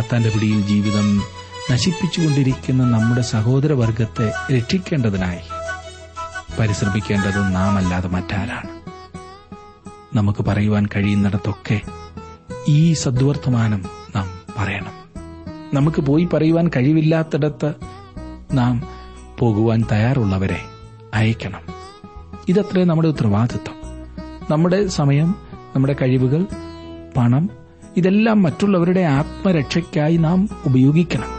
സാത്താന്റെ പിടിയിൽ ജീവിതം നശിപ്പിച്ചുകൊണ്ടിരിക്കുന്ന നമ്മുടെ സഹോദരവർഗത്തെ രക്ഷിക്കേണ്ടതിനായി പരിശ്രമിക്കേണ്ടത് നാം അല്ലാതെ മറ്റാരാണ് നമുക്ക് പറയുവാൻ കഴിയുന്നിടത്തൊക്കെ ഈ സദ്വർത്തമാനം നാം പറയണം നമുക്ക് പോയി പറയുവാൻ കഴിവില്ലാത്തിടത്ത് നാം പോകുവാൻ തയ്യാറുള്ളവരെ അയക്കണം ഇതത്രേ നമ്മുടെ ഉത്തരവാദിത്വം നമ്മുടെ സമയം നമ്മുടെ കഴിവുകൾ പണം ഇതെല്ലാം മറ്റുള്ളവരുടെ ആത്മരക്ഷയ്ക്കായി നാം ഉപയോഗിക്കണം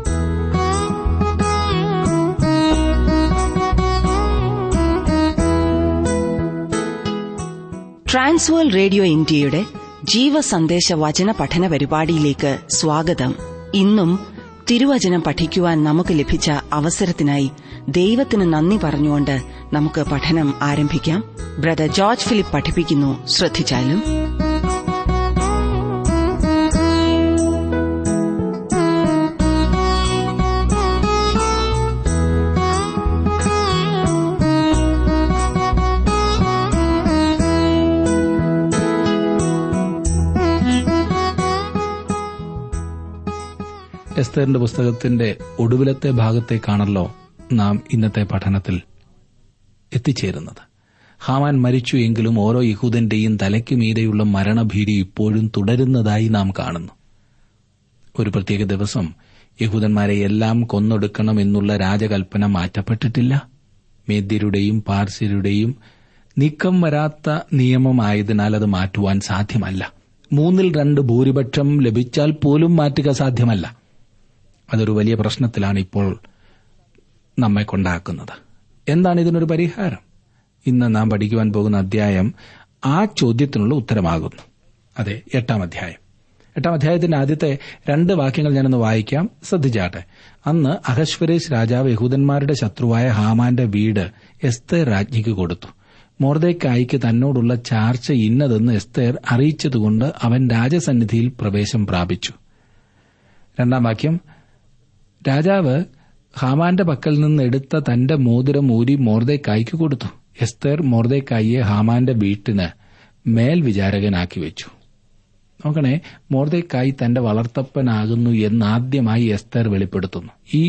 ട്രാൻസ്വേൾ റേഡിയോ ഇന്ത്യയുടെ ജീവസന്ദേശ വചന പഠന പരിപാടിയിലേക്ക് സ്വാഗതം ഇന്നും തിരുവചനം പഠിക്കുവാൻ നമുക്ക് ലഭിച്ച അവസരത്തിനായി ദൈവത്തിന് നന്ദി പറഞ്ഞുകൊണ്ട് നമുക്ക് പഠനം ആരംഭിക്കാം ബ്രദർ ജോർജ് ഫിലിപ്പ് പഠിപ്പിക്കുന്നു ശ്രദ്ധിച്ചാലും എസ്തറിന്റെ പുസ്തകത്തിന്റെ ഒടുവിലത്തെ ഭാഗത്തേക്കാണല്ലോ നാം ഇന്നത്തെ പഠനത്തിൽ എത്തിച്ചേരുന്നത് ഹാമാൻ മരിച്ചു എങ്കിലും ഓരോ യഹൂദന്റെയും തലയ്ക്ക് മീതെയുള്ള മരണഭീതി ഇപ്പോഴും തുടരുന്നതായി നാം കാണുന്നു ഒരു പ്രത്യേക ദിവസം യഹൂദന്മാരെ എല്ലാം കൊന്നൊടുക്കണം എന്നുള്ള രാജകൽപ്പന മാറ്റപ്പെട്ടിട്ടില്ല മേദ്യരുടെയും പാർസ്യരുടെയും നീക്കം വരാത്ത നിയമമായതിനാൽ അത് മാറ്റുവാൻ സാധ്യമല്ല മൂന്നിൽ രണ്ട് ഭൂരിപക്ഷം ലഭിച്ചാൽ പോലും മാറ്റുക സാധ്യമല്ല അതൊരു വലിയ പ്രശ്നത്തിലാണ് ഇപ്പോൾ നമ്മെ കൊണ്ടാക്കുന്നത് എന്താണ് ഇതിനൊരു പരിഹാരം ഇന്ന് നാം പഠിക്കുവാൻ പോകുന്ന അധ്യായം ആ ചോദ്യത്തിനുള്ള ഉത്തരമാകുന്നു അതെ എട്ടാം അധ്യായം എട്ടാം അധ്യായത്തിന്റെ ആദ്യത്തെ രണ്ട് വാക്യങ്ങൾ ഞാനൊന്ന് വായിക്കാം ശ്രദ്ധിച്ചാട്ടെ അന്ന് അഹശ്വരേഷ് രാജാവ് യഹൂദന്മാരുടെ ശത്രുവായ ഹാമാന്റെ വീട് എസ്തേർ രാജ്ഞിക്ക് കൊടുത്തു മോർദേക്കായിക്ക് തന്നോടുള്ള ചാർച്ച ഇന്നതെന്ന് എസ്തേർ അറിയിച്ചതുകൊണ്ട് അവൻ രാജസന്നിധിയിൽ പ്രവേശം പ്രാപിച്ചു രണ്ടാം വാക്യം രാജാവ് ഹാമാന്റെ പക്കൽ നിന്ന് എടുത്ത തന്റെ മോതിരം ഊരി മോർദേക്കായിക്ക് കൊടുത്തു എസ്തേർ മോർദേക്കായിയെ ഹാമാന്റെ വീട്ടിന് മേൽവിചാരകനാക്കി വെച്ചു നോക്കണേ മോർദേക്കായി തന്റെ വളർത്തപ്പനാകുന്നു എന്നാദ്യമായി എസ്തേർ വെളിപ്പെടുത്തുന്നു ഈ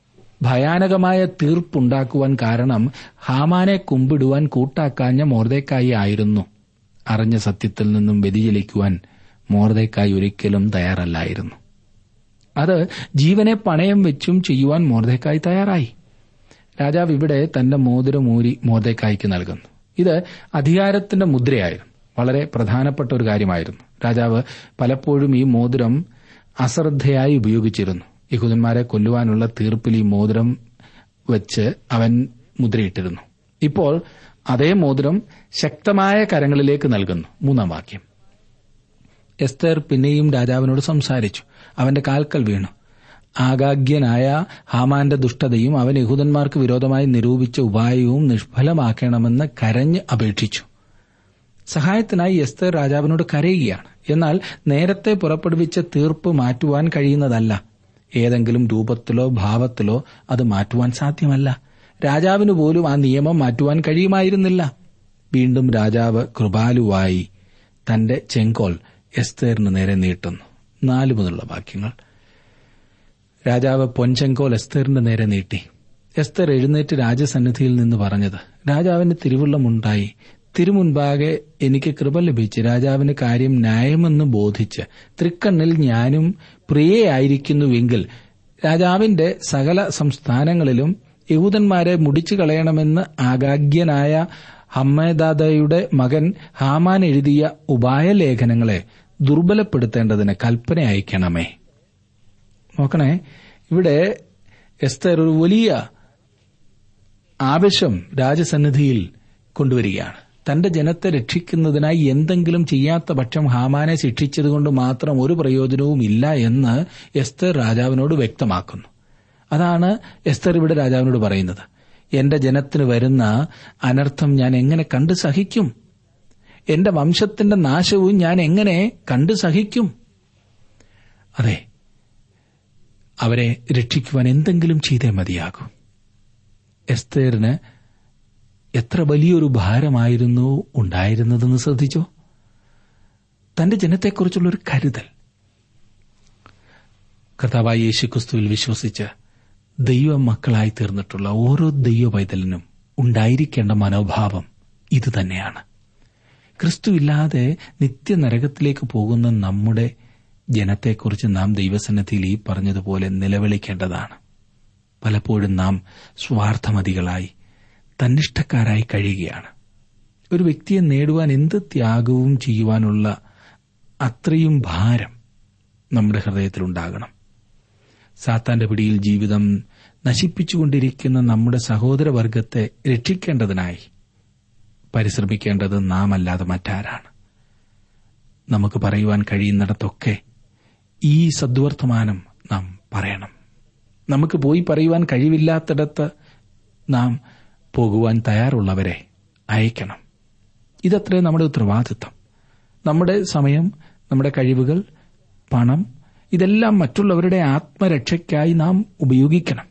ഭയാനകമായ തീർപ്പുണ്ടാക്കുവാൻ കാരണം ഹാമാനെ കുമ്പിടുവാൻ കൂട്ടാക്കാഞ്ഞ മോർദേക്കായി ആയിരുന്നു അറിഞ്ഞ സത്യത്തിൽ നിന്നും വ്യതിചലിക്കുവാൻ മോർദേക്കായി ഒരിക്കലും തയ്യാറല്ലായിരുന്നു അത് ജീവനെ പണയം വെച്ചും ചെയ്യുവാൻ മോർദേക്കായി തയ്യാറായി രാജാവ് ഇവിടെ തന്റെ മോതിരം ഊരി മോർദേക്കായ്ക്ക് നൽകുന്നു ഇത് അധികാരത്തിന്റെ മുദ്രയായിരുന്നു വളരെ പ്രധാനപ്പെട്ട ഒരു കാര്യമായിരുന്നു രാജാവ് പലപ്പോഴും ഈ മോതിരം അശ്രദ്ധയായി ഉപയോഗിച്ചിരുന്നു യഹൂദന്മാരെ കൊല്ലുവാനുള്ള തീർപ്പിൽ ഈ മോതിരം വെച്ച് അവൻ മുദ്രയിട്ടിരുന്നു ഇപ്പോൾ അതേ മോതിരം ശക്തമായ കരങ്ങളിലേക്ക് നൽകുന്നു മൂന്നാം വാക്യം എസ്തർ പിന്നെയും രാജാവിനോട് സംസാരിച്ചു അവന്റെ കാൽക്കൽ വീണു ആഗാഗ്യനായ ഹാമാന്റെ ദുഷ്ടതയും അവൻ യഹൂദന്മാർക്ക് വിരോധമായി നിരൂപിച്ച ഉപായവും നിഷ്ഫലമാക്കണമെന്ന് കരഞ്ഞ് അപേക്ഷിച്ചു സഹായത്തിനായി എസ്തർ രാജാവിനോട് കരയുകയാണ് എന്നാൽ നേരത്തെ പുറപ്പെടുവിച്ച തീർപ്പ് മാറ്റുവാൻ കഴിയുന്നതല്ല ഏതെങ്കിലും രൂപത്തിലോ ഭാവത്തിലോ അത് മാറ്റുവാൻ സാധ്യമല്ല രാജാവിന് പോലും ആ നിയമം മാറ്റുവാൻ കഴിയുമായിരുന്നില്ല വീണ്ടും രാജാവ് കൃപാലുവായി തന്റെ ചെങ്കോൽ എസ്തേറിന് നേരെ നീട്ടുന്നു നാല് മുതലുള്ള വാക്യങ്ങൾ രാജാവ് പൊൻചെങ്കോൽ എസ്തേറിന്റെ നേരെ നീട്ടി എസ്തർ എഴുന്നേറ്റ് രാജസന്നിധിയിൽ നിന്ന് പറഞ്ഞത് രാജാവിന് തിരുവുള്ളമുണ്ടായി തിരുമുൻപാകെ എനിക്ക് കൃപ ലഭിച്ച് രാജാവിന് കാര്യം ന്യായമെന്ന് ബോധിച്ച് തൃക്കണ്ണിൽ ഞാനും പ്രിയയായിരിക്കുന്നുവെങ്കിൽ രാജാവിന്റെ സകല സംസ്ഥാനങ്ങളിലും യഹൂദന്മാരെ മുടിച്ചു കളയണമെന്ന് ആഗാഗ്യനായ ഹമ്മദാദയുടെ മകൻ ഹാമാൻ എഴുതിയ ഉപായലേഖനങ്ങളെ ദുർബലപ്പെടുത്തേണ്ടതിന് കൽപ്പന അയക്കണമേ നോക്കണേ ഇവിടെ എസ്തർ ഒരു വലിയ ആവശ്യം രാജസന്നിധിയിൽ കൊണ്ടുവരികയാണ് തന്റെ ജനത്തെ രക്ഷിക്കുന്നതിനായി എന്തെങ്കിലും ചെയ്യാത്ത പക്ഷം ഹാമാനെ ശിക്ഷിച്ചതുകൊണ്ട് മാത്രം ഒരു പ്രയോജനവും ഇല്ല എന്ന് എസ്തർ രാജാവിനോട് വ്യക്തമാക്കുന്നു അതാണ് എസ്തർ ഇവിടെ രാജാവിനോട് പറയുന്നത് എന്റെ ജനത്തിന് വരുന്ന അനർത്ഥം ഞാൻ എങ്ങനെ കണ്ടു സഹിക്കും എന്റെ വംശത്തിന്റെ നാശവും ഞാൻ എങ്ങനെ കണ്ടു സഹിക്കും അതെ അവരെ രക്ഷിക്കുവാൻ എന്തെങ്കിലും ചെയ്തേ മതിയാകൂ എസ്തേറിന് എത്ര വലിയൊരു ഭാരമായിരുന്നു ഉണ്ടായിരുന്നതെന്ന് ശ്രദ്ധിച്ചോ തന്റെ ജനത്തെക്കുറിച്ചുള്ള ഒരു കരുതൽ കർത്താവായ യേശുക്രിസ്തുവിൽ വിശ്വസിച്ച് ദൈവ മക്കളായി തീർന്നിട്ടുള്ള ഓരോ ദൈവ പൈതലിനും ഉണ്ടായിരിക്കേണ്ട മനോഭാവം ഇതുതന്നെയാണ് ക്രിസ്തുവില്ലാതെ നിത്യനരകത്തിലേക്ക് പോകുന്ന നമ്മുടെ ജനത്തെക്കുറിച്ച് നാം ദൈവസന്നദ്ധിയിൽ ഈ പറഞ്ഞതുപോലെ നിലവിളിക്കേണ്ടതാണ് പലപ്പോഴും നാം സ്വാർത്ഥമതികളായി തന്നിഷ്ടക്കാരായി കഴിയുകയാണ് ഒരു വ്യക്തിയെ നേടുവാൻ എന്ത് ത്യാഗവും ചെയ്യുവാനുള്ള അത്രയും ഭാരം നമ്മുടെ ഹൃദയത്തിലുണ്ടാകണം സാത്താന്റെ പിടിയിൽ ജീവിതം നശിപ്പിച്ചുകൊണ്ടിരിക്കുന്ന നമ്മുടെ സഹോദരവർഗത്തെ രക്ഷിക്കേണ്ടതിനായി പരിശ്രമിക്കേണ്ടത് നാം അല്ലാതെ മറ്റാരാണ് നമുക്ക് പറയുവാൻ കഴിയുന്നിടത്തൊക്കെ ഈ സദ്വർത്തമാനം നാം പറയണം നമുക്ക് പോയി പറയുവാൻ കഴിവില്ലാത്തിടത്ത് നാം പോകുവാൻ തയ്യാറുള്ളവരെ അയക്കണം ഇതത്രേ നമ്മുടെ ഉത്തരവാദിത്വം നമ്മുടെ സമയം നമ്മുടെ കഴിവുകൾ പണം ഇതെല്ലാം മറ്റുള്ളവരുടെ ആത്മരക്ഷയ്ക്കായി നാം ഉപയോഗിക്കണം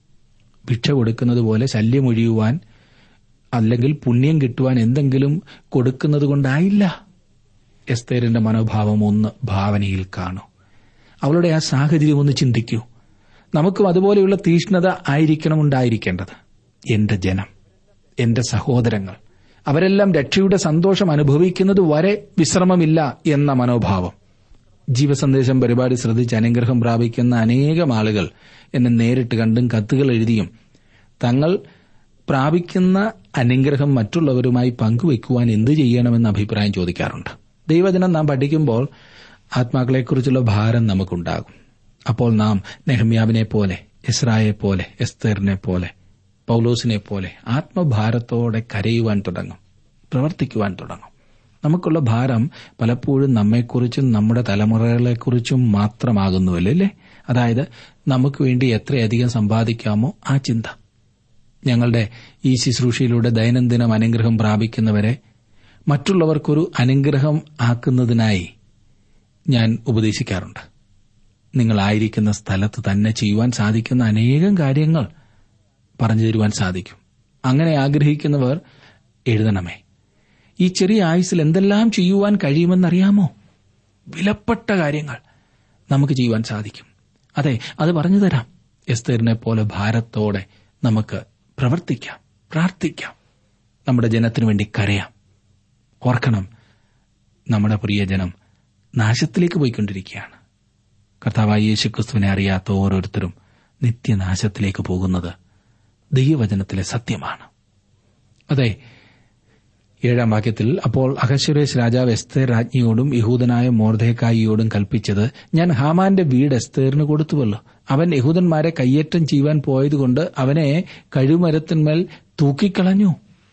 ഭിക്ഷ കൊടുക്കുന്നത് പോലെ ശല്യമൊഴിയുവാൻ അല്ലെങ്കിൽ പുണ്യം കിട്ടുവാൻ എന്തെങ്കിലും കൊടുക്കുന്നത് കൊണ്ടായില്ല എസ്തേറിന്റെ മനോഭാവം ഒന്ന് ഭാവനയിൽ കാണൂ അവളുടെ ആ സാഹചര്യം ഒന്ന് ചിന്തിക്കൂ നമുക്കും അതുപോലെയുള്ള തീഷ്ണത ആയിരിക്കണം ഉണ്ടായിരിക്കേണ്ടത് എന്റെ ജനം എന്റെ സഹോദരങ്ങൾ അവരെല്ലാം രക്ഷയുടെ സന്തോഷം അനുഭവിക്കുന്നത് വരെ വിശ്രമമില്ല എന്ന മനോഭാവം ജീവസന്ദേശം പരിപാടി ശ്രദ്ധിച്ച് അനുഗ്രഹം പ്രാപിക്കുന്ന അനേകം ആളുകൾ എന്നെ നേരിട്ട് കണ്ടും കത്തുകൾ എഴുതിയും തങ്ങൾ പ്രാപിക്കുന്ന അനുഗ്രഹം മറ്റുള്ളവരുമായി പങ്കുവയ്ക്കുവാൻ എന്തു ചെയ്യണമെന്ന് അഭിപ്രായം ചോദിക്കാറുണ്ട് ദൈവദിനം നാം പഠിക്കുമ്പോൾ ആത്മാക്കളെക്കുറിച്ചുള്ള ഭാരം നമുക്കുണ്ടാകും അപ്പോൾ നാം നെഹമ്യാവിനെ പോലെ ഇസ്രായെ പോലെ എസ്തേറിനെ പോലെ പൌലോസിനെ പോലെ ആത്മഭാരത്തോടെ കരയുവാൻ തുടങ്ങും പ്രവർത്തിക്കുവാൻ തുടങ്ങും നമുക്കുള്ള ഭാരം പലപ്പോഴും നമ്മെക്കുറിച്ചും നമ്മുടെ തലമുറകളെക്കുറിച്ചും മാത്രമാകുന്നുവല്ലോ അല്ലേ അതായത് നമുക്ക് വേണ്ടി എത്രയധികം സമ്പാദിക്കാമോ ആ ചിന്ത ഞങ്ങളുടെ ഈ ശുശ്രൂഷയിലൂടെ ദൈനംദിനം അനുഗ്രഹം പ്രാപിക്കുന്നവരെ മറ്റുള്ളവർക്കൊരു അനുഗ്രഹം ആക്കുന്നതിനായി ഞാൻ ഉപദേശിക്കാറുണ്ട് നിങ്ങളായിരിക്കുന്ന സ്ഥലത്ത് തന്നെ ചെയ്യുവാൻ സാധിക്കുന്ന അനേകം കാര്യങ്ങൾ പറഞ്ഞു തരുവാൻ സാധിക്കും അങ്ങനെ ആഗ്രഹിക്കുന്നവർ എഴുതണമേ ഈ ചെറിയ ആയുസിൽ എന്തെല്ലാം ചെയ്യുവാൻ കഴിയുമെന്നറിയാമോ വിലപ്പെട്ട കാര്യങ്ങൾ നമുക്ക് ചെയ്യുവാൻ സാധിക്കും അതെ അത് പറഞ്ഞു തരാം എസ്തേറിനെ പോലെ ഭാരത്തോടെ നമുക്ക് പ്രവർത്തിക്കാം പ്രാർത്ഥിക്കാം നമ്മുടെ ജനത്തിനു വേണ്ടി കരയാം ഓർക്കണം നമ്മുടെ പ്രിയജനം നാശത്തിലേക്ക് പോയിക്കൊണ്ടിരിക്കുകയാണ് കർത്താവായ യേശുക്രിസ്തുവിനെ അറിയാത്ത ഓരോരുത്തരും നിത്യനാശത്തിലേക്ക് പോകുന്നത് ദൈവവചനത്തിലെ സത്യമാണ് അതെ ഏഴാം വാക്യത്തിൽ അപ്പോൾ അഹശ്വരേഷ് രാജാവ് എസ്തേർ രാജ്ഞിയോടും യഹൂദനായ മോർദേക്കായിയോടും കൽപ്പിച്ചത് ഞാൻ ഹാമാന്റെ വീട് എസ്തേറിന് കൊടുത്തുവല്ലോ അവൻ യഹൂദന്മാരെ കയ്യേറ്റം ചെയ്യുവാൻ പോയതുകൊണ്ട് അവനെ കഴിമരത്തിന്മേൽ തൂക്കിക്കളഞ്ഞു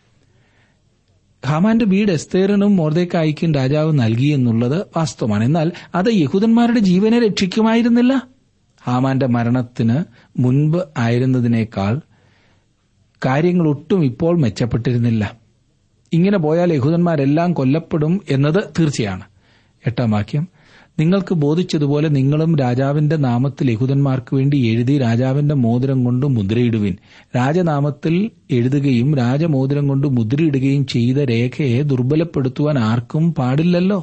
ഹാമാന്റെ വീട് എസ്തേറിനും മോർദേക്കായിക്കും രാജാവ് നൽകി എന്നുള്ളത് വാസ്തവമാണ് എന്നാൽ അത് യഹൂദന്മാരുടെ ജീവനെ രക്ഷിക്കുമായിരുന്നില്ല ഹാമാന്റെ മരണത്തിന് മുൻപ് ആയിരുന്നതിനേക്കാൾ കാര്യങ്ങൾ ഒട്ടും ഇപ്പോൾ മെച്ചപ്പെട്ടിരുന്നില്ല ഇങ്ങനെ പോയാൽ യഹൂദന്മാരെല്ലാം കൊല്ലപ്പെടും എന്നത് തീർച്ചയാണ് എട്ടാം വാക്യം നിങ്ങൾക്ക് ബോധിച്ചതുപോലെ നിങ്ങളും രാജാവിന്റെ നാമത്തിൽ യഹൂദന്മാർക്ക് വേണ്ടി എഴുതി രാജാവിന്റെ മോതിരം കൊണ്ട് മുദ്രയിടുവിൻ രാജനാമത്തിൽ എഴുതുകയും രാജമോതിരം കൊണ്ട് മുദ്രയിടുകയും ചെയ്ത രേഖയെ ദുർബലപ്പെടുത്തുവാൻ ആർക്കും പാടില്ലല്ലോ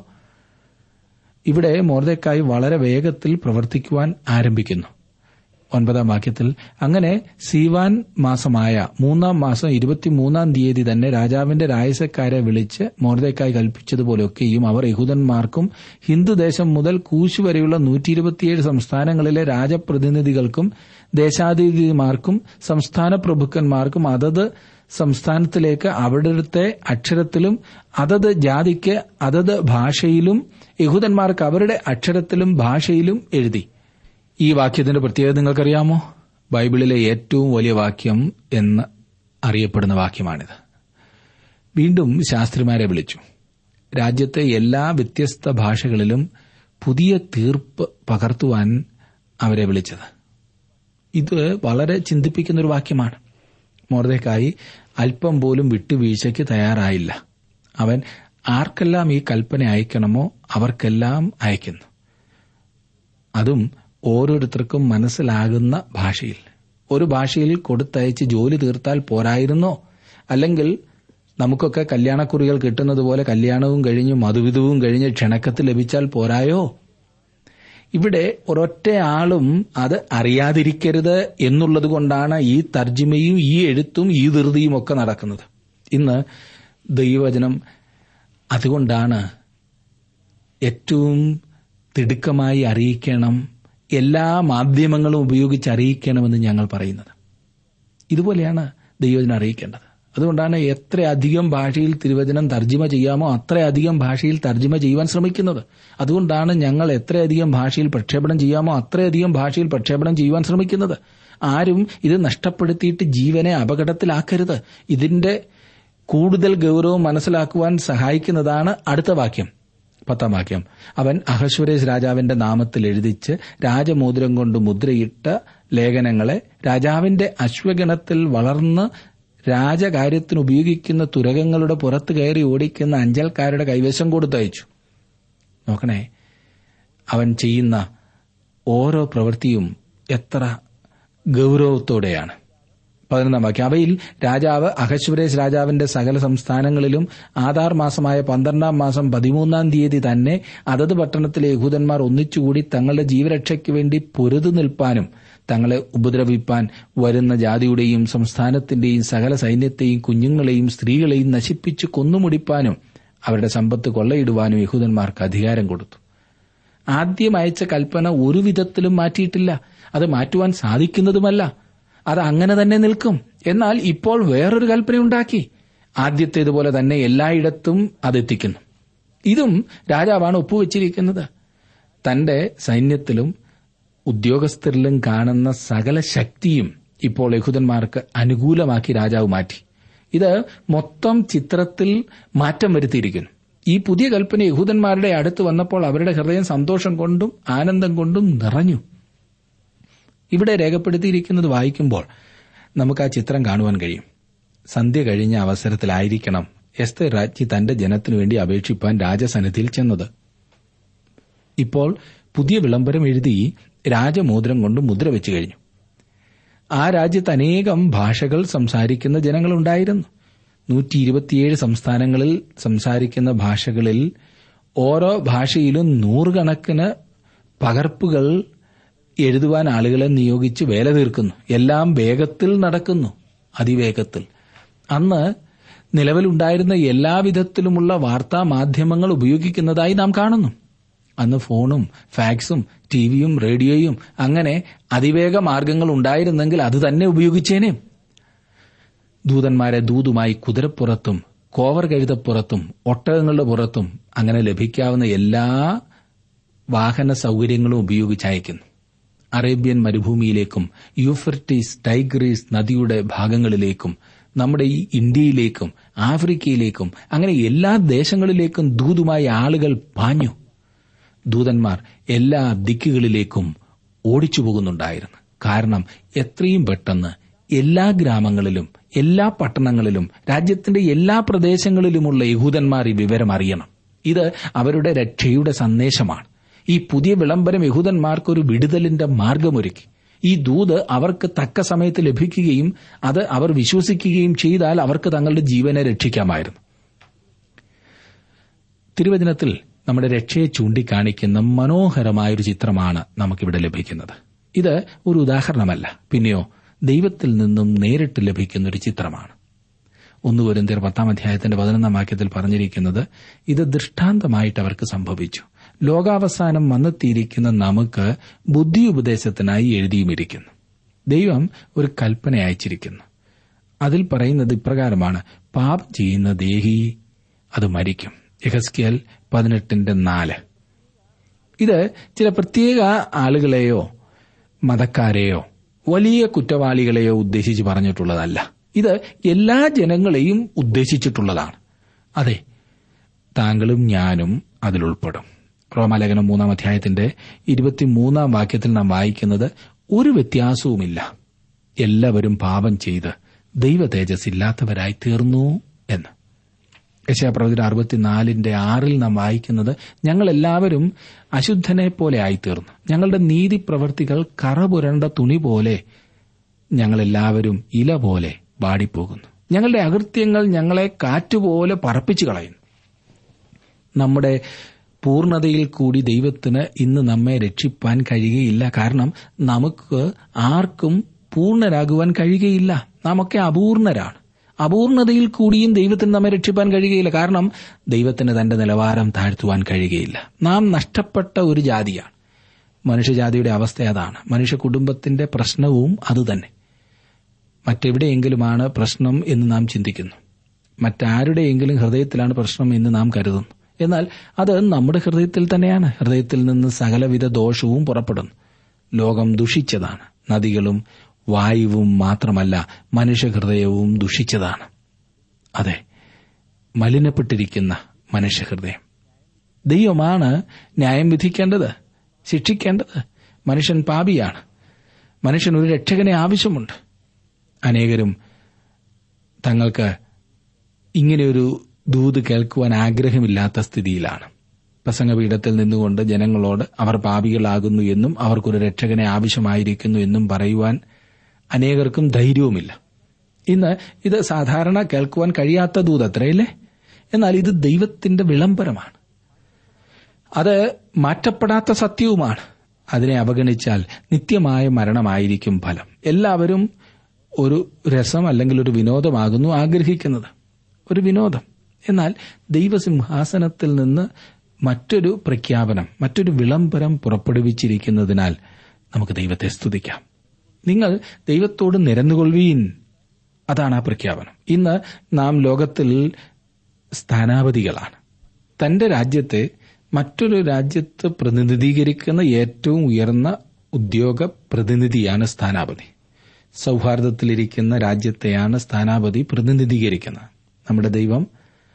ഇവിടെ മോർദക്കായി വളരെ വേഗത്തിൽ പ്രവർത്തിക്കുവാൻ ആരംഭിക്കുന്നു ഒൻപതാം വാക്യത്തിൽ അങ്ങനെ സീവാൻ മാസമായ മൂന്നാം മാസം ഇരുപത്തിമൂന്നാം തീയതി തന്നെ രാജാവിന്റെ രായസക്കാരെ വിളിച്ച് മോർദക്കായി കൽപ്പിച്ചതുപോലെയൊക്കെയും അവർ യഹൂദന്മാർക്കും ഹിന്ദുദേശം മുതൽ കൂശു വരെയുള്ള നൂറ്റി ഇരുപത്തിയേഴ് സംസ്ഥാനങ്ങളിലെ രാജപ്രതിനിധികൾക്കും ദേശാധിപതിമാർക്കും സംസ്ഥാന പ്രഭുക്കന്മാർക്കും അതത് സംസ്ഥാനത്തിലേക്ക് അവിടുത്തെ അക്ഷരത്തിലും അതത് ജാതിക്ക് അതത് ഭാഷയിലും യഹൂദന്മാർക്ക് അവരുടെ അക്ഷരത്തിലും ഭാഷയിലും എഴുതി ഈ വാക്യത്തിന്റെ പ്രത്യേകത നിങ്ങൾക്കറിയാമോ ബൈബിളിലെ ഏറ്റവും വലിയ വാക്യം എന്ന് അറിയപ്പെടുന്ന വാക്യമാണിത് വീണ്ടും ശാസ്ത്രിമാരെ വിളിച്ചു രാജ്യത്തെ എല്ലാ വ്യത്യസ്ത ഭാഷകളിലും പുതിയ തീർപ്പ് പകർത്തുവാൻ അവരെ വിളിച്ചത് ഇത് വളരെ ചിന്തിപ്പിക്കുന്ന ഒരു വാക്യമാണ് മോർദേക്കായി അല്പം പോലും വിട്ടുവീഴ്ചയ്ക്ക് തയ്യാറായില്ല അവൻ ആർക്കെല്ലാം ഈ കൽപ്പന അയക്കണമോ അവർക്കെല്ലാം അയക്കുന്നു അതും ഓരോരുത്തർക്കും മനസ്സിലാകുന്ന ഭാഷയിൽ ഒരു ഭാഷയിൽ കൊടുത്തയച്ച് ജോലി തീർത്താൽ പോരായിരുന്നോ അല്ലെങ്കിൽ നമുക്കൊക്കെ കല്യാണക്കുറികൾ കിട്ടുന്നത് പോലെ കല്യാണവും കഴിഞ്ഞ് മധുവിധവും കഴിഞ്ഞ് ക്ഷണക്കത്ത് ലഭിച്ചാൽ പോരായോ ഇവിടെ ഒരൊറ്റ ആളും അത് അറിയാതിരിക്കരുത് എന്നുള്ളത് കൊണ്ടാണ് ഈ തർജിമയും ഈ എഴുത്തും ഈ ധൃതിയും ഒക്കെ നടക്കുന്നത് ഇന്ന് ദൈവവചനം അതുകൊണ്ടാണ് ഏറ്റവും തിടുക്കമായി അറിയിക്കണം എല്ലാ മാധ്യമങ്ങളും ഉപയോഗിച്ച് അറിയിക്കണമെന്ന് ഞങ്ങൾ പറയുന്നത് ഇതുപോലെയാണ് ദൈവജനം അറിയിക്കേണ്ടത് അതുകൊണ്ടാണ് എത്രയധികം ഭാഷയിൽ തിരുവചനം തർജ്ജിമ ചെയ്യാമോ അത്രയധികം ഭാഷയിൽ തർജ്ജിമ ചെയ്യുവാൻ ശ്രമിക്കുന്നത് അതുകൊണ്ടാണ് ഞങ്ങൾ എത്രയധികം ഭാഷയിൽ പ്രക്ഷേപണം ചെയ്യാമോ അത്രയധികം ഭാഷയിൽ പ്രക്ഷേപണം ചെയ്യുവാൻ ശ്രമിക്കുന്നത് ആരും ഇത് നഷ്ടപ്പെടുത്തിയിട്ട് ജീവനെ അപകടത്തിലാക്കരുത് ഇതിന്റെ കൂടുതൽ ഗൗരവം മനസ്സിലാക്കുവാൻ സഹായിക്കുന്നതാണ് അടുത്ത വാക്യം പത്താം വാക്യം അവൻ അഹശ്വരേഷ് രാജാവിന്റെ നാമത്തിൽ എഴുതിച്ച് രാജമോതിരം കൊണ്ട് മുദ്രയിട്ട ലേഖനങ്ങളെ രാജാവിന്റെ അശ്വഗണത്തിൽ വളർന്ന് രാജകാര്യത്തിന് ഉപയോഗിക്കുന്ന തുരകങ്ങളുടെ പുറത്ത് കയറി ഓടിക്കുന്ന അഞ്ചൽക്കാരുടെ കൈവശം കൊടുത്തയച്ചു നോക്കണേ അവൻ ചെയ്യുന്ന ഓരോ പ്രവൃത്തിയും എത്ര ഗൗരവത്തോടെയാണ് പതിനൊന്നാം വാക്യം അവയിൽ രാജാവ് അഹശ്വരേഷ് രാജാവിന്റെ സകല സംസ്ഥാനങ്ങളിലും ആധാർ മാസമായ പന്ത്രണ്ടാം മാസം പതിമൂന്നാം തീയതി തന്നെ അതത് പട്ടണത്തിലെ യഹൂദന്മാർ ഒന്നിച്ചുകൂടി തങ്ങളുടെ ജീവരക്ഷയ്ക്ക് വേണ്ടി പൊരുതു നിൽപ്പാനും തങ്ങളെ ഉപദ്രവിപ്പാൻ വരുന്ന ജാതിയുടെയും സംസ്ഥാനത്തിന്റെയും സകല സൈന്യത്തെയും കുഞ്ഞുങ്ങളെയും സ്ത്രീകളെയും നശിപ്പിച്ച് കൊന്നുമുടിപ്പാനും അവരുടെ സമ്പത്ത് കൊള്ളയിടുവാനും യഹൂദന്മാർക്ക് അധികാരം കൊടുത്തു ആദ്യം അയച്ച കൽപ്പന ഒരു വിധത്തിലും മാറ്റിയിട്ടില്ല അത് മാറ്റുവാൻ സാധിക്കുന്നതുമല്ല അത് അങ്ങനെ തന്നെ നിൽക്കും എന്നാൽ ഇപ്പോൾ വേറൊരു കൽപ്പനയുണ്ടാക്കി ആദ്യത്തേതുപോലെ തന്നെ എല്ലായിടത്തും അതെത്തിക്കുന്നു ഇതും രാജാവാണ് ഒപ്പുവെച്ചിരിക്കുന്നത് തന്റെ സൈന്യത്തിലും ഉദ്യോഗസ്ഥരിലും കാണുന്ന സകല ശക്തിയും ഇപ്പോൾ യഹൂദന്മാർക്ക് അനുകൂലമാക്കി രാജാവ് മാറ്റി ഇത് മൊത്തം ചിത്രത്തിൽ മാറ്റം വരുത്തിയിരിക്കുന്നു ഈ പുതിയ കൽപ്പന യഹൂദന്മാരുടെ അടുത്ത് വന്നപ്പോൾ അവരുടെ ഹൃദയം സന്തോഷം കൊണ്ടും ആനന്ദം കൊണ്ടും നിറഞ്ഞു ഇവിടെ രേഖപ്പെടുത്തിയിരിക്കുന്നത് വായിക്കുമ്പോൾ നമുക്ക് ആ ചിത്രം കാണുവാൻ കഴിയും സന്ധ്യ കഴിഞ്ഞ അവസരത്തിലായിരിക്കണം എസ്തർ രാജ്ഞി തന്റെ ജനത്തിനു വേണ്ടി അപേക്ഷിപ്പാൻ രാജസന്നിധിയിൽ ചെന്നത് ഇപ്പോൾ പുതിയ വിളംബരം എഴുതി രാജമോതിരം കൊണ്ട് മുദ്ര വെച്ചു കഴിഞ്ഞു ആ രാജ്യത്ത് അനേകം ഭാഷകൾ സംസാരിക്കുന്ന ജനങ്ങളുണ്ടായിരുന്നു നൂറ്റി ഇരുപത്തിയേഴ് സംസ്ഥാനങ്ങളിൽ സംസാരിക്കുന്ന ഭാഷകളിൽ ഓരോ ഭാഷയിലും നൂറുകണക്കിന് പകർപ്പുകൾ എഴുതുവാൻ ആളുകളെ നിയോഗിച്ച് വേല തീർക്കുന്നു എല്ലാം വേഗത്തിൽ നടക്കുന്നു അതിവേഗത്തിൽ അന്ന് നിലവിലുണ്ടായിരുന്ന എല്ലാവിധത്തിലുമുള്ള വാർത്താ മാധ്യമങ്ങൾ ഉപയോഗിക്കുന്നതായി നാം കാണുന്നു അന്ന് ഫോണും ഫാക്സും ടിവിയും റേഡിയോയും അങ്ങനെ അതിവേഗ മാർഗങ്ങൾ ഉണ്ടായിരുന്നെങ്കിൽ അത് തന്നെ ഉപയോഗിച്ചേനെ ദൂതന്മാരെ ദൂതുമായി കുതിരപ്പുറത്തും കോവർ കഴുതപ്പുറത്തും ഒട്ടകങ്ങളുടെ പുറത്തും അങ്ങനെ ലഭിക്കാവുന്ന എല്ലാ വാഹന സൗകര്യങ്ങളും ഉപയോഗിച്ച് അയക്കുന്നു അറേബ്യൻ മരുഭൂമിയിലേക്കും യൂഫർട്ടീസ് ടൈഗ്രീസ് നദിയുടെ ഭാഗങ്ങളിലേക്കും നമ്മുടെ ഈ ഇന്ത്യയിലേക്കും ആഫ്രിക്കയിലേക്കും അങ്ങനെ എല്ലാ ദേശങ്ങളിലേക്കും ദൂതുമായി ആളുകൾ പാഞ്ഞു ദൂതന്മാർ എല്ലാ ദിക്കുകളിലേക്കും ഓടിച്ചു പോകുന്നുണ്ടായിരുന്നു കാരണം എത്രയും പെട്ടെന്ന് എല്ലാ ഗ്രാമങ്ങളിലും എല്ലാ പട്ടണങ്ങളിലും രാജ്യത്തിന്റെ എല്ലാ പ്രദേശങ്ങളിലുമുള്ള യഹൂദന്മാർ ഈ വിവരം അറിയണം ഇത് അവരുടെ രക്ഷയുടെ സന്ദേശമാണ് ഈ പുതിയ വിളംബരം യഹൂദന്മാർക്ക് ഒരു വിടുതലിന്റെ മാർഗമൊരുക്കി ഈ ദൂത് അവർക്ക് തക്ക സമയത്ത് ലഭിക്കുകയും അത് അവർ വിശ്വസിക്കുകയും ചെയ്താൽ അവർക്ക് തങ്ങളുടെ ജീവനെ രക്ഷിക്കാമായിരുന്നു തിരുവചനത്തിൽ നമ്മുടെ രക്ഷയെ ചൂണ്ടിക്കാണിക്കുന്ന മനോഹരമായൊരു ചിത്രമാണ് നമുക്കിവിടെ ലഭിക്കുന്നത് ഇത് ഒരു ഉദാഹരണമല്ല പിന്നെയോ ദൈവത്തിൽ നിന്നും നേരിട്ട് ലഭിക്കുന്ന ഒരു ചിത്രമാണ് ഒന്ന് വരുന്നതിർ പത്താം അധ്യായത്തിന്റെ പതിനൊന്നാം വാക്യത്തിൽ പറഞ്ഞിരിക്കുന്നത് ഇത് ദൃഷ്ടാന്തമായിട്ട് അവർക്ക് സംഭവിച്ചു ലോകാവസാനം വന്നെത്തിയിരിക്കുന്ന നമുക്ക് ബുദ്ധി ഉപദേശത്തിനായി എഴുതിയുമിരിക്കുന്നു ദൈവം ഒരു കൽപ്പന അയച്ചിരിക്കുന്നു അതിൽ പറയുന്നത് ഇപ്രകാരമാണ് പാപം ചെയ്യുന്ന ദേഹി അത് മരിക്കും യഹസ്കിയൽ പതിനെട്ടിന്റെ നാല് ഇത് ചില പ്രത്യേക ആളുകളെയോ മതക്കാരെയോ വലിയ കുറ്റവാളികളെയോ ഉദ്ദേശിച്ച് പറഞ്ഞിട്ടുള്ളതല്ല ഇത് എല്ലാ ജനങ്ങളെയും ഉദ്ദേശിച്ചിട്ടുള്ളതാണ് അതെ താങ്കളും ഞാനും അതിലുൾപ്പെടും റോമാലേഖനം മൂന്നാം അധ്യായത്തിന്റെ ഇരുപത്തിമൂന്നാം വാക്യത്തിൽ നാം വായിക്കുന്നത് ഒരു വ്യത്യാസവുമില്ല എല്ലാവരും പാപം ചെയ്ത് ദൈവ തേജസ് ഇല്ലാത്തവരായി തീർന്നു എന്ന് യശാപ്രവചന അറുപത്തിനാലിന്റെ ആറിൽ നാം വായിക്കുന്നത് ഞങ്ങൾ എല്ലാവരും അശുദ്ധനെ പോലെ ആയിത്തീർന്നു ഞങ്ങളുടെ നീതി പ്രവർത്തികൾ കറപുരണ്ട തുണി പോലെ ഞങ്ങളെല്ലാവരും ഇല പോലെ വാടിപ്പോകുന്നു ഞങ്ങളുടെ അകൃത്യങ്ങൾ ഞങ്ങളെ കാറ്റുപോലെ പറപ്പിച്ചു കളയുന്നു നമ്മുടെ പൂർണ്ണതയിൽ കൂടി ദൈവത്തിന് ഇന്ന് നമ്മെ രക്ഷിപ്പാൻ കഴിയുകയില്ല കാരണം നമുക്ക് ആർക്കും പൂർണ്ണരാകുവാൻ കഴിയുകയില്ല നാമൊക്കെ അപൂർണരാണ് അപൂർണതയിൽ കൂടിയും ദൈവത്തിന് നമ്മെ രക്ഷിപ്പാൻ കഴിയുകയില്ല കാരണം ദൈവത്തിന് തന്റെ നിലവാരം താഴ്ത്തുവാൻ കഴിയുകയില്ല നാം നഷ്ടപ്പെട്ട ഒരു ജാതിയാണ് മനുഷ്യജാതിയുടെ അവസ്ഥ അതാണ് മനുഷ്യ കുടുംബത്തിന്റെ പ്രശ്നവും അതുതന്നെ മറ്റെവിടെയെങ്കിലുമാണ് പ്രശ്നം എന്ന് നാം ചിന്തിക്കുന്നു മറ്റാരുടെയെങ്കിലും ഹൃദയത്തിലാണ് പ്രശ്നം എന്ന് നാം കരുതുന്നു എന്നാൽ അത് നമ്മുടെ ഹൃദയത്തിൽ തന്നെയാണ് ഹൃദയത്തിൽ നിന്ന് സകലവിധ ദോഷവും പുറപ്പെടുന്നു ലോകം ദുഷിച്ചതാണ് നദികളും വായുവും മാത്രമല്ല മനുഷ്യഹൃദയവും ദുഷിച്ചതാണ് അതെ മലിനപ്പെട്ടിരിക്കുന്ന മനുഷ്യഹൃദയം ദൈവമാണ് ന്യായം വിധിക്കേണ്ടത് ശിക്ഷിക്കേണ്ടത് മനുഷ്യൻ പാപിയാണ് മനുഷ്യൻ ഒരു രക്ഷകനെ ആവശ്യമുണ്ട് അനേകരും തങ്ങൾക്ക് ഇങ്ങനെയൊരു ദൂത് കേൾക്കുവാൻ ആഗ്രഹമില്ലാത്ത സ്ഥിതിയിലാണ് പ്രസംഗപീഠത്തിൽ നിന്നുകൊണ്ട് ജനങ്ങളോട് അവർ പാപികളാകുന്നു എന്നും അവർക്കൊരു രക്ഷകനെ ആവശ്യമായിരിക്കുന്നു എന്നും പറയുവാൻ അനേകർക്കും ധൈര്യവുമില്ല ഇന്ന് ഇത് സാധാരണ കേൾക്കുവാൻ കഴിയാത്ത ദൂത് അത്രയല്ലേ എന്നാൽ ഇത് ദൈവത്തിന്റെ വിളംബരമാണ് അത് മാറ്റപ്പെടാത്ത സത്യവുമാണ് അതിനെ അവഗണിച്ചാൽ നിത്യമായ മരണമായിരിക്കും ഫലം എല്ലാവരും ഒരു രസം അല്ലെങ്കിൽ ഒരു വിനോദമാകുന്നു ആഗ്രഹിക്കുന്നത് ഒരു വിനോദം എന്നാൽ ദൈവസിംഹാസനത്തിൽ നിന്ന് മറ്റൊരു പ്രഖ്യാപനം മറ്റൊരു വിളംബരം പുറപ്പെടുവിച്ചിരിക്കുന്നതിനാൽ നമുക്ക് ദൈവത്തെ സ്തുതിക്കാം നിങ്ങൾ ദൈവത്തോട് നിരന്നുകൊള്ളുവീൻ അതാണ് ആ പ്രഖ്യാപനം ഇന്ന് നാം ലോകത്തിൽ സ്ഥാനാപതികളാണ് തന്റെ രാജ്യത്തെ മറ്റൊരു രാജ്യത്ത് പ്രതിനിധീകരിക്കുന്ന ഏറ്റവും ഉയർന്ന ഉദ്യോഗ പ്രതിനിധിയാണ് സ്ഥാനാപതി സൌഹാർദ്ദത്തിലിരിക്കുന്ന രാജ്യത്തെയാണ് സ്ഥാനാപതി പ്രതിനിധീകരിക്കുന്നത് നമ്മുടെ ദൈവം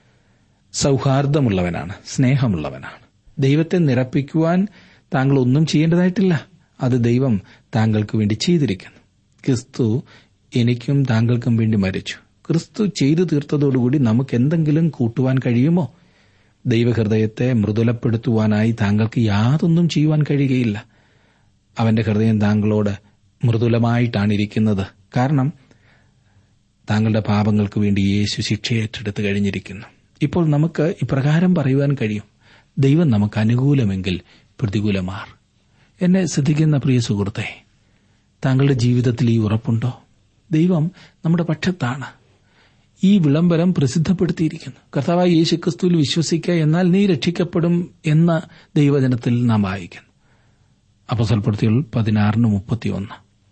സൌഹാർദ്ദമുള്ളവനാണ് സ്നേഹമുള്ളവനാണ് ദൈവത്തെ നിറപ്പിക്കുവാൻ താങ്കൾ ഒന്നും ചെയ്യേണ്ടതായിട്ടില്ല അത് ദൈവം താങ്കൾക്ക് വേണ്ടി ചെയ്തിരിക്കുന്നു ക്രിസ്തു എനിക്കും താങ്കൾക്കും വേണ്ടി മരിച്ചു ക്രിസ്തു ചെയ്തു തീർത്തതോടുകൂടി നമുക്ക് എന്തെങ്കിലും കൂട്ടുവാൻ കഴിയുമോ ദൈവഹൃദയത്തെ മൃദുലപ്പെടുത്തുവാനായി താങ്കൾക്ക് യാതൊന്നും ചെയ്യുവാൻ കഴിയുകയില്ല അവന്റെ ഹൃദയം താങ്കളോട് മൃദുലമായിട്ടാണ് ഇരിക്കുന്നത് കാരണം താങ്കളുടെ പാപങ്ങൾക്ക് വേണ്ടി യേശു ശിക്ഷ ഏറ്റെടുത്ത് കഴിഞ്ഞിരിക്കുന്നു ഇപ്പോൾ നമുക്ക് ഇപ്രകാരം പറയുവാൻ കഴിയും ദൈവം നമുക്ക് അനുകൂലമെങ്കിൽ പ്രതികൂലമാർ എന്നെ ശ്രദ്ധിക്കുന്ന പ്രിയ സുഹൃത്തെ താങ്കളുടെ ജീവിതത്തിൽ ഈ ഉറപ്പുണ്ടോ ദൈവം നമ്മുടെ പക്ഷത്താണ് ഈ വിളംബരം പ്രസിദ്ധപ്പെടുത്തിയിരിക്കുന്നു കർത്താവായ യേശു ക്രിസ്തുവിൽ വിശ്വസിക്കുക എന്നാൽ നീ രക്ഷിക്കപ്പെടും എന്ന ദൈവജനത്തിൽ നാം വായിക്കുന്നു അപ്പസൽപ്പെടുത്തികൾ പതിനാറിന് മുപ്പത്തിയൊന്ന്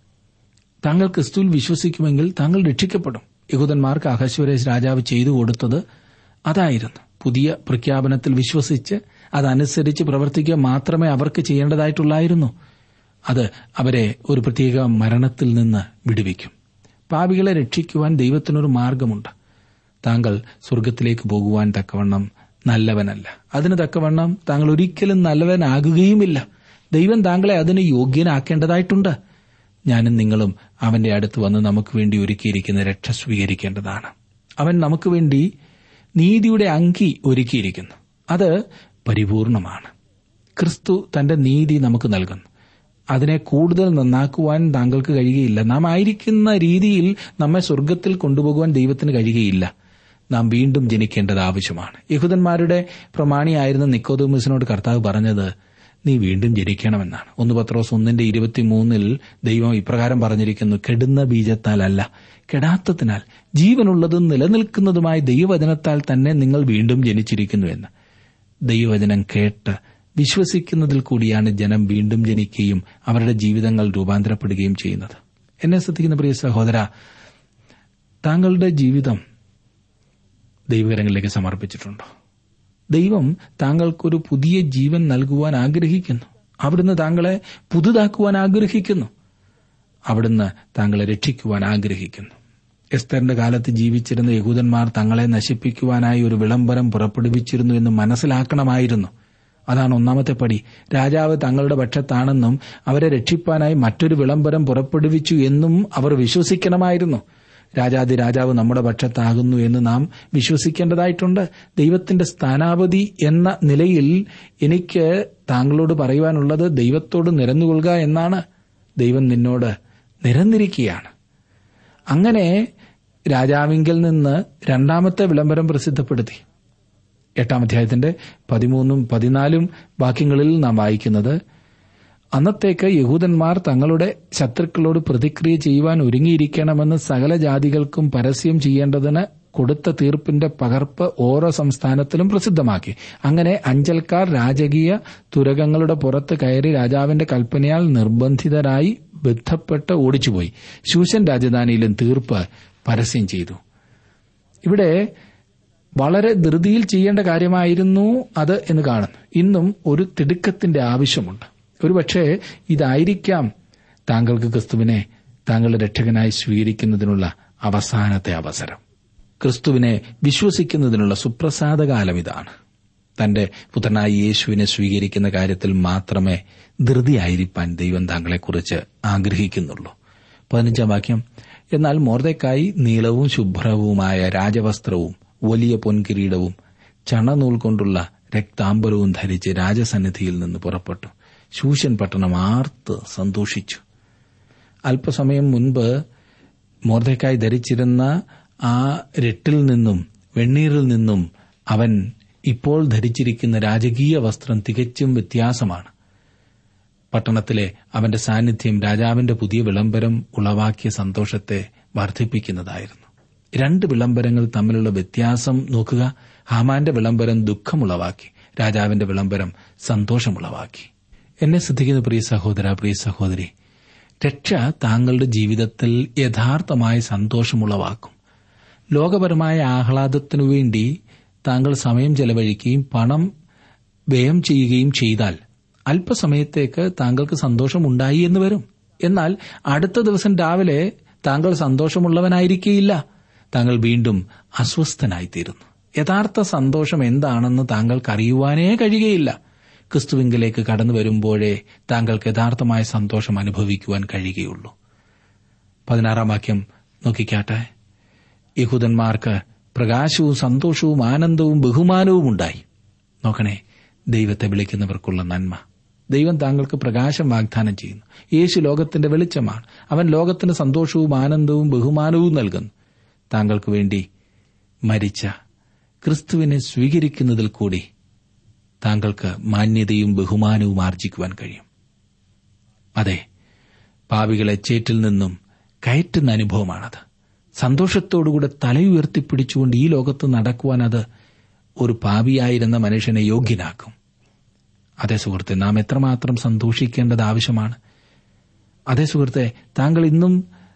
താങ്കൾ ക്രിസ്തുവിൽ വിശ്വസിക്കുമെങ്കിൽ താങ്കൾ രക്ഷിക്കപ്പെടും യഹൂദന്മാർക്ക് അഹശ്വരേശ് രാജാവ് ചെയ്തു കൊടുത്തത് അതായിരുന്നു പുതിയ പ്രഖ്യാപനത്തിൽ വിശ്വസിച്ച് അതനുസരിച്ച് പ്രവർത്തിക്കുക മാത്രമേ അവർക്ക് ചെയ്യേണ്ടതായിട്ടുള്ളായിരുന്നു അത് അവരെ ഒരു പ്രത്യേക മരണത്തിൽ നിന്ന് വിടുവിക്കും പാപികളെ രക്ഷിക്കുവാൻ ദൈവത്തിനൊരു മാർഗമുണ്ട് താങ്കൾ സ്വർഗത്തിലേക്ക് പോകുവാൻ തക്കവണ്ണം നല്ലവനല്ല അതിന് തക്കവണ്ണം താങ്കൾ ഒരിക്കലും നല്ലവനാകുകയുമില്ല ദൈവം താങ്കളെ അതിന് യോഗ്യനാക്കേണ്ടതായിട്ടുണ്ട് ഞാനും നിങ്ങളും അവന്റെ അടുത്ത് വന്ന് നമുക്ക് വേണ്ടി ഒരുക്കിയിരിക്കുന്ന രക്ഷ സ്വീകരിക്കേണ്ടതാണ് അവൻ നമുക്ക് വേണ്ടി നീതിയുടെ അങ്കി ഒരുക്കിയിരിക്കുന്നു അത് പരിപൂർണമാണ് ക്രിസ്തു തന്റെ നീതി നമുക്ക് നൽകുന്നു അതിനെ കൂടുതൽ നന്നാക്കുവാൻ താങ്കൾക്ക് കഴിയുകയില്ല നാം ആയിരിക്കുന്ന രീതിയിൽ നമ്മെ സ്വർഗത്തിൽ കൊണ്ടുപോകുവാൻ ദൈവത്തിന് കഴിയുകയില്ല നാം വീണ്ടും ജനിക്കേണ്ടത് ആവശ്യമാണ് യഹൂദന്മാരുടെ പ്രമാണിയായിരുന്ന നിക്കോദോമസിനോട് കർത്താവ് പറഞ്ഞത് നീ വീണ്ടും ജനിക്കണമെന്നാണ് ഒന്ന് പത്രോസ് ഒന്നിന്റെ ഇരുപത്തിമൂന്നിൽ ദൈവം ഇപ്രകാരം പറഞ്ഞിരിക്കുന്നു കെടുന്ന ബീജത്താലല്ല കെടാത്തതിനാൽ ജീവനുള്ളതും നിലനിൽക്കുന്നതുമായ ദൈവവചനത്താൽ തന്നെ നിങ്ങൾ വീണ്ടും ജനിച്ചിരിക്കുന്നു എന്ന് ദൈവവചനം കേട്ട് വിശ്വസിക്കുന്നതിൽ കൂടിയാണ് ജനം വീണ്ടും ജനിക്കുകയും അവരുടെ ജീവിതങ്ങൾ രൂപാന്തരപ്പെടുകയും ചെയ്യുന്നത് എന്നെ ശ്രദ്ധിക്കുന്ന പ്രിയ സഹോദര താങ്കളുടെ ജീവിതം ദൈവകരങ്ങളിലേക്ക് സമർപ്പിച്ചിട്ടുണ്ടോ ദൈവം താങ്കൾക്കൊരു പുതിയ ജീവൻ നൽകുവാൻ ആഗ്രഹിക്കുന്നു അവിടുന്ന് താങ്കളെ പുതുതാക്കുവാൻ ആഗ്രഹിക്കുന്നു അവിടുന്ന് താങ്കളെ രക്ഷിക്കുവാൻ ആഗ്രഹിക്കുന്നു എസ്തറിന്റെ കാലത്ത് ജീവിച്ചിരുന്ന യഹൂദന്മാർ തങ്ങളെ നശിപ്പിക്കുവാനായി ഒരു വിളംബരം പുറപ്പെടുവിച്ചിരുന്നു എന്ന് മനസ്സിലാക്കണമായിരുന്നു അതാണ് ഒന്നാമത്തെ പടി രാജാവ് തങ്ങളുടെ പക്ഷത്താണെന്നും അവരെ രക്ഷിപ്പാനായി മറ്റൊരു വിളംബരം പുറപ്പെടുവിച്ചു എന്നും അവർ വിശ്വസിക്കണമായിരുന്നു രാജാതി രാജാവ് നമ്മുടെ പക്ഷത്താകുന്നു എന്ന് നാം വിശ്വസിക്കേണ്ടതായിട്ടുണ്ട് ദൈവത്തിന്റെ സ്ഥാനാപതി എന്ന നിലയിൽ എനിക്ക് താങ്കളോട് പറയുവാനുള്ളത് ദൈവത്തോട് നിരന്നുകൊള്ളുക എന്നാണ് ദൈവം നിന്നോട് നിരന്നിരിക്കുകയാണ് അങ്ങനെ രാജാവിങ്കിൽ നിന്ന് രണ്ടാമത്തെ വിളംബരം പ്രസിദ്ധപ്പെടുത്തി എട്ടാം അധ്യായത്തിന്റെ പതിമൂന്നും പതിനാലും വാക്യങ്ങളിൽ നാം വായിക്കുന്നത് അന്നത്തേക്ക് യഹൂദന്മാർ തങ്ങളുടെ ശത്രുക്കളോട് പ്രതിക്രിയ ചെയ്യുവാൻ ഒരുങ്ങിയിരിക്കണമെന്ന് സകല ജാതികൾക്കും പരസ്യം ചെയ്യേണ്ടതിന് കൊടുത്ത തീർപ്പിന്റെ പകർപ്പ് ഓരോ സംസ്ഥാനത്തിലും പ്രസിദ്ധമാക്കി അങ്ങനെ അഞ്ചൽക്കാർ രാജകീയ തുരകങ്ങളുടെ പുറത്ത് കയറി രാജാവിന്റെ കൽപ്പനയാൽ നിർബന്ധിതരായി ബന്ധപ്പെട്ട് ഓടിച്ചുപോയി ശൂശൻ രാജധാനിയിലും തീർപ്പ് പരസ്യം ചെയ്തു ഇവിടെ വളരെ ധൃതിയിൽ ചെയ്യേണ്ട കാര്യമായിരുന്നു അത് എന്ന് കാണുന്നു ഇന്നും ഒരു തിടുക്കത്തിന്റെ ആവശ്യമുണ്ട് ഒരുപക്ഷെ ഇതായിരിക്കാം താങ്കൾക്ക് ക്രിസ്തുവിനെ താങ്കളുടെ രക്ഷകനായി സ്വീകരിക്കുന്നതിനുള്ള അവസാനത്തെ അവസരം ക്രിസ്തുവിനെ വിശ്വസിക്കുന്നതിനുള്ള സുപ്രസാദകാലം ഇതാണ് തന്റെ പുത്രനായ യേശുവിനെ സ്വീകരിക്കുന്ന കാര്യത്തിൽ മാത്രമേ ധൃതിയായിരിക്കാൻ ദൈവം താങ്കളെക്കുറിച്ച് ആഗ്രഹിക്കുന്നുള്ളൂ പതിനഞ്ചാം വാക്യം എന്നാൽ മോർദക്കായി നീളവും ശുഭ്രവുമായ രാജവസ്ത്രവും വലിയ പൊൻകിരീടവും ചണനൂൽ കൊണ്ടുള്ള രക്താംബരവും ധരിച്ച് രാജസന്നിധിയിൽ നിന്ന് പുറപ്പെട്ടു ശൂശൻ പട്ടണം ആർത്ത് സന്തോഷിച്ചു അല്പസമയം മുൻപ് മോർദക്കായി ധരിച്ചിരുന്ന ആ രട്ടിൽ നിന്നും വെണ്ണീറിൽ നിന്നും അവൻ ഇപ്പോൾ ധരിച്ചിരിക്കുന്ന രാജകീയ വസ്ത്രം തികച്ചും വ്യത്യാസമാണ് പട്ടണത്തിലെ അവന്റെ സാന്നിധ്യം രാജാവിന്റെ പുതിയ വിളംബരം ഉളവാക്കിയ സന്തോഷത്തെ വർദ്ധിപ്പിക്കുന്നതായിരുന്നു രണ്ട് വിളംബരങ്ങൾ തമ്മിലുള്ള വ്യത്യാസം നോക്കുക ഹാമാന്റെ വിളംബരം ദുഃഖമുളവാക്കി രാജാവിന്റെ വിളംബരം സന്തോഷമുളവാക്കി എന്നെ ശ്രദ്ധിക്കുന്ന പ്രിയ സഹോദര പ്രിയ സഹോദരി രക്ഷ താങ്കളുടെ ജീവിതത്തിൽ യഥാർത്ഥമായ സന്തോഷമുളവാക്കും ലോകപരമായ ആഹ്ലാദത്തിനു വേണ്ടി താങ്കൾ സമയം ചെലവഴിക്കുകയും പണം വ്യയം ചെയ്യുകയും ചെയ്താൽ അല്പസമയത്തേക്ക് താങ്കൾക്ക് സന്തോഷമുണ്ടായി എന്ന് വരും എന്നാൽ അടുത്ത ദിവസം രാവിലെ താങ്കൾ സന്തോഷമുള്ളവനായിരിക്കേയില്ല താങ്കൾ വീണ്ടും അസ്വസ്ഥനായിത്തീരുന്നു യഥാർത്ഥ സന്തോഷം എന്താണെന്ന് താങ്കൾക്ക് അറിയുവാനേ കഴിയുകയില്ല ക്രിസ്തുവിങ്കിലേക്ക് കടന്നു വരുമ്പോഴേ താങ്കൾക്ക് യഥാർത്ഥമായ സന്തോഷം അനുഭവിക്കുവാൻ കഴിയുകയുള്ളൂ പതിനാറാം വാക്യം നോക്കിക്കാട്ടെ യഹൂദന്മാർക്ക് പ്രകാശവും സന്തോഷവും ആനന്ദവും ബഹുമാനവും ഉണ്ടായി നോക്കണേ ദൈവത്തെ വിളിക്കുന്നവർക്കുള്ള നന്മ ദൈവം താങ്കൾക്ക് പ്രകാശം വാഗ്ദാനം ചെയ്യുന്നു യേശു ലോകത്തിന്റെ വെളിച്ചമാണ് അവൻ ലോകത്തിന് സന്തോഷവും ആനന്ദവും ബഹുമാനവും നൽകുന്നു താങ്കൾക്ക് വേണ്ടി മരിച്ച ക്രിസ്തുവിനെ സ്വീകരിക്കുന്നതിൽ കൂടി താങ്കൾക്ക് മാന്യതയും ബഹുമാനവും ആർജിക്കുവാൻ കഴിയും അതെ പാവികളെ ചേറ്റിൽ നിന്നും കയറ്റുന്ന അനുഭവമാണത് സന്തോഷത്തോടുകൂടെ തലയുയർത്തിപ്പിടിച്ചുകൊണ്ട് ഈ ലോകത്ത് നടക്കുവാൻ അത് ഒരു പാപിയായിരുന്ന മനുഷ്യനെ യോഗ്യനാക്കും അതേ സുഹൃത്തെ നാം എത്രമാത്രം സന്തോഷിക്കേണ്ടത് ആവശ്യമാണ് അതേ സുഹൃത്തെ താങ്കൾ ഇന്നും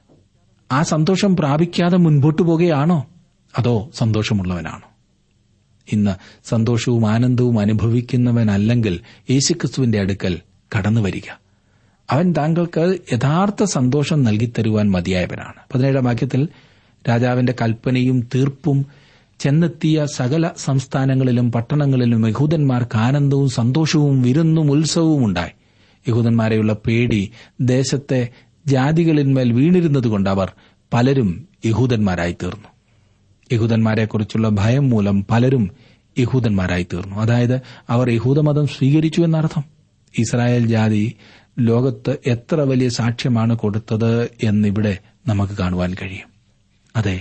ആ സന്തോഷം പ്രാപിക്കാതെ മുൻപോട്ടു പോകുകയാണോ അതോ സന്തോഷമുള്ളവനാണോ ഇന്ന് സന്തോഷവും ആനന്ദവും അനുഭവിക്കുന്നവനല്ലെങ്കിൽ യേശുക്രിസ്തുവിന്റെ അടുക്കൽ കടന്നു വരിക അവൻ താങ്കൾക്ക് യഥാർത്ഥ സന്തോഷം നൽകിത്തരുവാൻ മതിയായവനാണ് പതിനേഴാം വാക്യത്തിൽ രാജാവിന്റെ കൽപ്പനയും തീർപ്പും ചെന്നെത്തിയ സകല സംസ്ഥാനങ്ങളിലും പട്ടണങ്ങളിലും യഹൂദന്മാർക്ക് ആനന്ദവും സന്തോഷവും വിരുന്നും ഉത്സവവും ഉണ്ടായി യഹൂദന്മാരെയുള്ള പേടി ദേശത്തെ ജാതികളിന്മേൽ വീണിരുന്നതുകൊണ്ട് അവർ പലരും യഹൂദന്മാരായി തീർന്നു യഹൂദന്മാരെക്കുറിച്ചുള്ള ഭയം മൂലം പലരും യഹൂദന്മാരായി തീർന്നു അതായത് അവർ യഹൂദമതം സ്വീകരിച്ചു എന്നർത്ഥം ഇസ്രായേൽ ജാതി ലോകത്ത് എത്ര വലിയ സാക്ഷ്യമാണ് കൊടുത്തത് എന്നിവിടെ നമുക്ക് കാണുവാൻ കഴിയും അതെ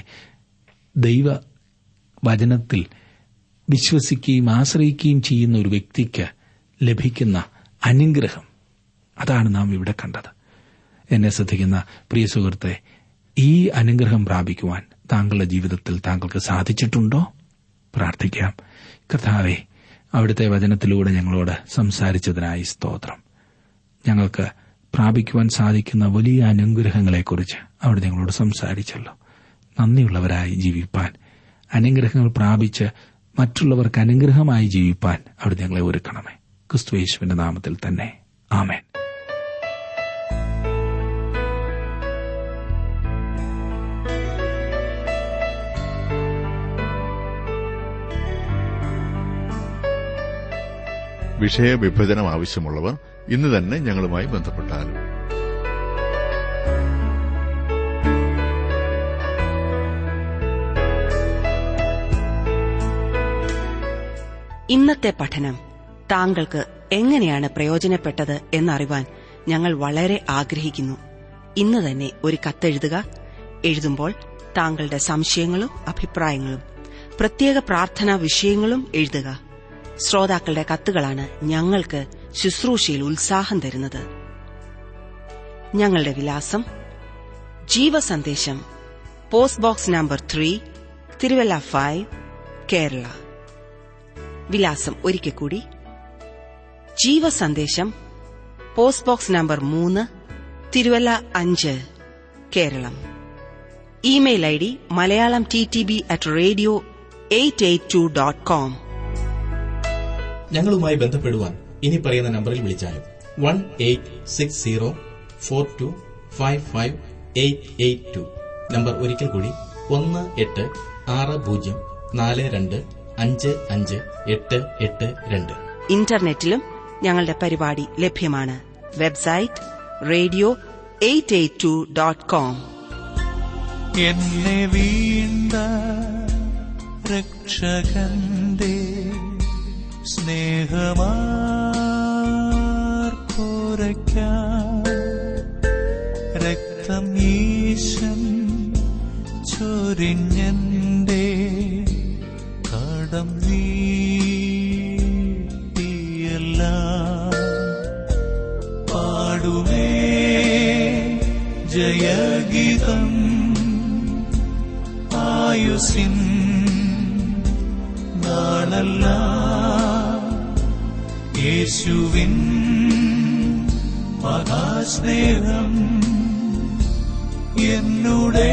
ദൈവ വചനത്തിൽ വിശ്വസിക്കുകയും ആശ്രയിക്കുകയും ചെയ്യുന്ന ഒരു വ്യക്തിക്ക് ലഭിക്കുന്ന അനുഗ്രഹം അതാണ് നാം ഇവിടെ കണ്ടത് എന്നെ ശ്രദ്ധിക്കുന്ന പ്രിയ സുഹൃത്തെ ഈ അനുഗ്രഹം പ്രാപിക്കുവാൻ താങ്കളുടെ ജീവിതത്തിൽ താങ്കൾക്ക് സാധിച്ചിട്ടുണ്ടോ പ്രാർത്ഥിക്കാം കർത്താവെ അവിടുത്തെ വചനത്തിലൂടെ ഞങ്ങളോട് സംസാരിച്ചതിനായി സ്തോത്രം ഞങ്ങൾക്ക് പ്രാപിക്കുവാൻ സാധിക്കുന്ന വലിയ അനുഗ്രഹങ്ങളെക്കുറിച്ച് അവിടെ ഞങ്ങളോട് സംസാരിച്ചല്ലോ നന്ദിയുള്ളവരായി ജീവിപ്പാൻ അനുഗ്രഹങ്ങൾ പ്രാപിച്ച് മറ്റുള്ളവർക്ക് അനുഗ്രഹമായി ജീവിപ്പാൻ അവിടെ ഞങ്ങളെ ഒരുക്കണമേ ക്രിസ്തു യേശുവിന്റെ നാമത്തിൽ തന്നെ ആമേൻ വിഷയവിഭജനം ആവശ്യമുള്ളവർ ഇന്ന് തന്നെ ഞങ്ങളുമായി ബന്ധപ്പെട്ടാലും ഇന്നത്തെ പഠനം താങ്കൾക്ക് എങ്ങനെയാണ് പ്രയോജനപ്പെട്ടത് എന്നറിവാൻ ഞങ്ങൾ വളരെ ആഗ്രഹിക്കുന്നു ഇന്ന് തന്നെ ഒരു കത്തെഴുതുക എഴുതുമ്പോൾ താങ്കളുടെ സംശയങ്ങളും അഭിപ്രായങ്ങളും പ്രത്യേക പ്രാർത്ഥനാ വിഷയങ്ങളും എഴുതുക ശ്രോതാക്കളുടെ കത്തുകളാണ് ഞങ്ങൾക്ക് ശുശ്രൂഷയിൽ ഉത്സാഹം തരുന്നത് ഞങ്ങളുടെ വിലാസം ജീവസന്ദേശം post box number three Thiruvalla five Kerala വിലാസം ഒരിക്കൽ കൂടി ജീവസന്ദേശം പോസ്റ്റ് ബോക്സ് നമ്പർ മൂന്ന് തിരുവല്ല അഞ്ച് Keralam email I D Malayalam T T B at radio eight eight two dot com ഞങ്ങളുമായി ബന്ധപ്പെടുവാൻ ഇനി പറയുന്ന നമ്പറിൽ വിളിച്ചാലും one eight six zero four two five five eight eight two number ഒരിക്കൽ കൂടി ഒന്ന് എട്ട് ആറ് പൂജ്യം നാല് രണ്ട് അഞ്ച് അഞ്ച് എട്ട് എട്ട് രണ്ട് ഇന്റർനെറ്റിലും ഞങ്ങളുടെ പരിപാടി ലഭ്യമാണ് website radio eight eight two dot com എന്നെ വീണ്ട രക്ഷകന്റെ സ്നേഹമാർപ്പോരയ്ക്കാം രക്തം ഈശൻ ചൊരിഞ്ഞന്റെ കടം നീട്ടിയല്ല പാടുമേ ജയഗീതം ആയുസിൻ നാളല്ല യേശുവിൻ മഹാസ്നേഹം എന്നുടെ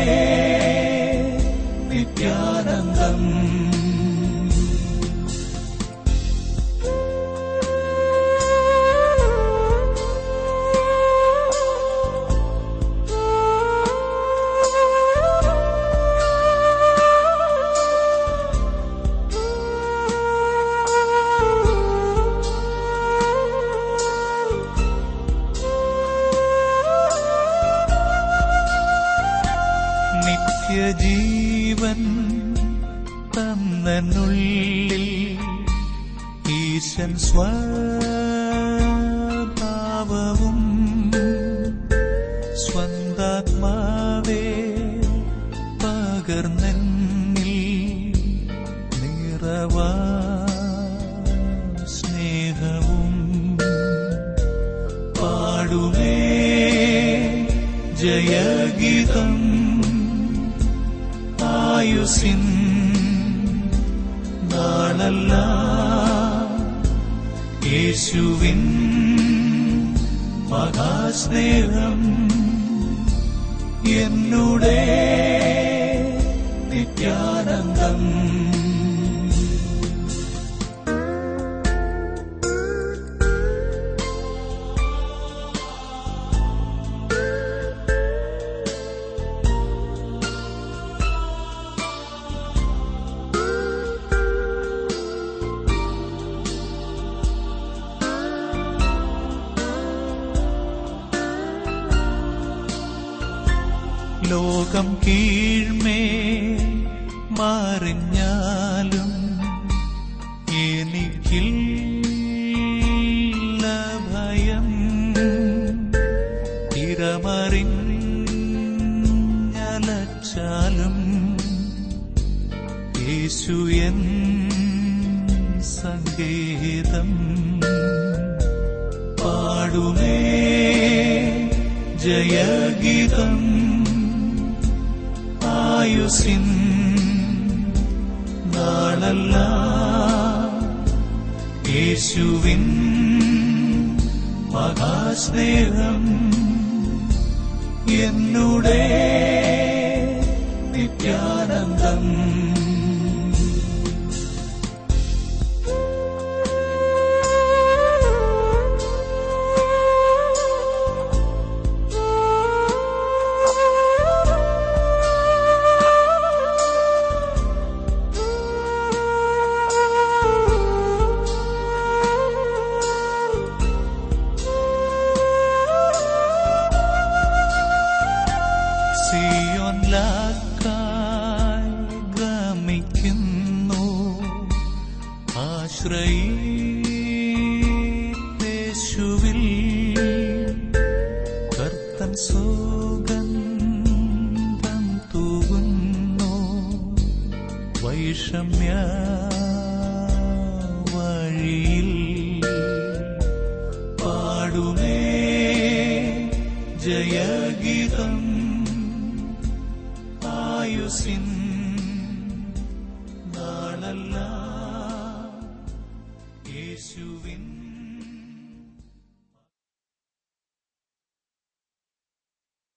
നിത്യാനന്ദം നിത്യജീവൻ തന്നുള്ളിൽ ഈശൻ സ്വഭാവവും സ്വന്താത്മാവേ പകർന്നെന്നിൽ നിറവാ സ്നേഹവും പാടുമേ ജയഗീതം ആയുസിൻ നാളല്ല യേശുവിൻ മഹാസ്നേഹം എന്നുടെ നിത്യാനന്ദം ലോകം കീഴ്മേ മാറിഞ്ഞാലും എനിക്കില്ല ഭയം തിരമറിഞ്ഞലച്ചാലും യേശു എൻ സങ്കേതം പാടുമേ ജയഗീതം ആയുസിൻ നാളല്ല യേശുവിൻ മഹാസ്നേഹം എന്നുടെ നിത്യാനന്ദം സിയോൻ ലാക്കായി ഗമിക്കുന്നു ആശ്രയേശുവിൽ കർത്തൻ സുഗന്ധം തൂകുന്നു വൈഷമ്യ വഴിയിൽ പാടുമേ ജയഗീതം ആയുസിൻ നാളല്ല യേശുവിൻ